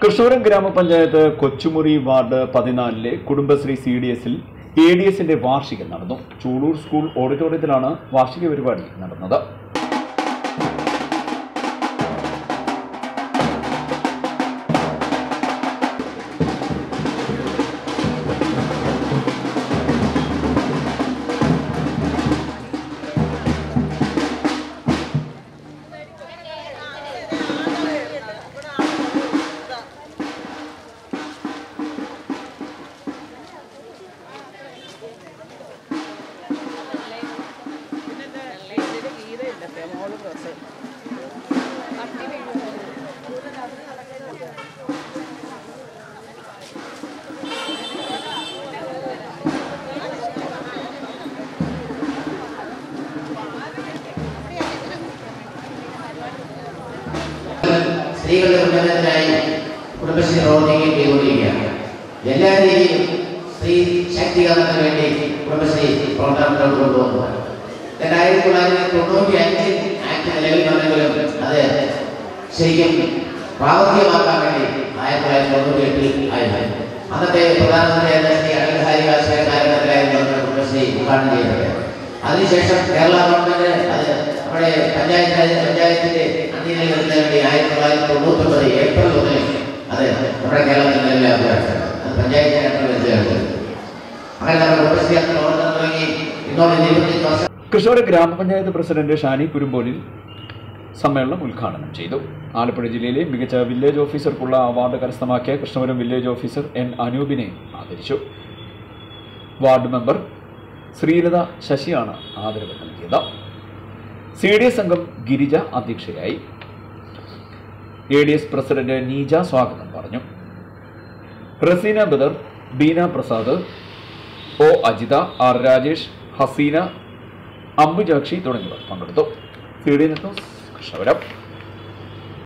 കൃഷ്ണപുരം ഗ്രാമപഞ്ചായത്ത് കൊച്ചുമുറി വാർഡ് പതിനാലിലെ കുടുംബശ്രീ സി ഡി എസിൽ എ ഡി എസിന്റെ വാർഷികം നടന്നു ചൂളൂർ സ്കൂൾ ഓഡിറ്റോറിയത്തിലാണ് വാർഷിക പരിപാടി നടന്നത് സ്ത്രീകളുടെ ഉന്നമനത്തിനായി കുടുംബശ്രീ പ്രവർത്തിക്കുകയും ചെയ്തുകൊണ്ടിരിക്കുകയാണ് എല്ലാ രീതിയിലും സ്ത്രീ ശാക്തീകരണത്തിന് വേണ്ടി കുടുംബശ്രീ പ്രവർത്തനം മുന്നോട്ട് കൊണ്ടുപോകുന്നത് രണ്ടായിരത്തി തൊള്ളായിരത്തി തൊണ്ണൂറ്റി അഞ്ച് ആക്ട് നിലവിൽ വന്നെങ്കിലും അത് ശരിക്കും പ്രാവർത്തികമാക്കാൻ വേണ്ടി ആയിരത്തി തൊള്ളായിരത്തി തൊണ്ണൂറ്റി എട്ടിൽ ആയിരുന്നു അന്നത്തെ പ്രധാനമന്ത്രിയായിരുന്ന ശ്രീ അടൽ ബിഹാരി വാജ്പേയി കാലഘട്ടത്തിലായിരുന്നു അന്ന് കുടുംബശ്രീ ഉദ്ഘാടനം ചെയ്തത് അതിനുശേഷം കേരള ഗവൺമെന്റ് അത് നമ്മുടെ പഞ്ചായത്ത് രാജ് പഞ്ചായത്തിന്റെ അന്ത്യനില വരുന്നതിന് വേണ്ടി ആയിരത്തി തൊള്ളായിരത്തി തൊണ്ണൂറ്റി ഒമ്പത് ഏപ്രിൽ ഒന്നിന് അത് നമ്മുടെ കേരളത്തിൽ നിലവിലാക്കുകയാണ് അത് പഞ്ചായത്ത് രാഷ്ട്രീയ വരുന്നതാണ് അങ്ങനെ നമ്മുടെ കുടുംബശ്രീ അന്ന് പ്രവർത്തനം തുടങ്ങി ഇന്നോട് ഇരുപത്തിയഞ്ച് വർഷം കൃഷ്ണപുരം ഗ്രാമപഞ്ചായത്ത് പ്രസിഡന്റ് ഷാനി കുരുമ്പോലിൽ സമ്മേളനം ഉദ്ഘാടനം ചെയ്തു ആലപ്പുഴ ജില്ലയിലെ മികച്ച വില്ലേജ് ഓഫീസർക്കുള്ള അവാർഡ് കരസ്ഥമാക്കിയ കൃഷ്ണപുരം വില്ലേജ് ഓഫീസർ എൻ അനൂപിനെ ആദരിച്ചു വാർഡ് മെമ്പർ ശ്രീലത ശശിയാണ് ആദരവ് നൽകിയത് സി ഡി എസ് അംഗം ഗിരിജ അധ്യക്ഷയായി A D S president Neeja സ്വാഗതം പറഞ്ഞു റസീന ബദർ ബീന പ്രസാദ് ഒ അജിത ആർ രാജേഷ് ഹസീന അംബുജാക്ഷി തുടങ്ങിയവർ പങ്കെടുത്തു സി ഡി ന്യൂസ് കൃഷ്ണപുരം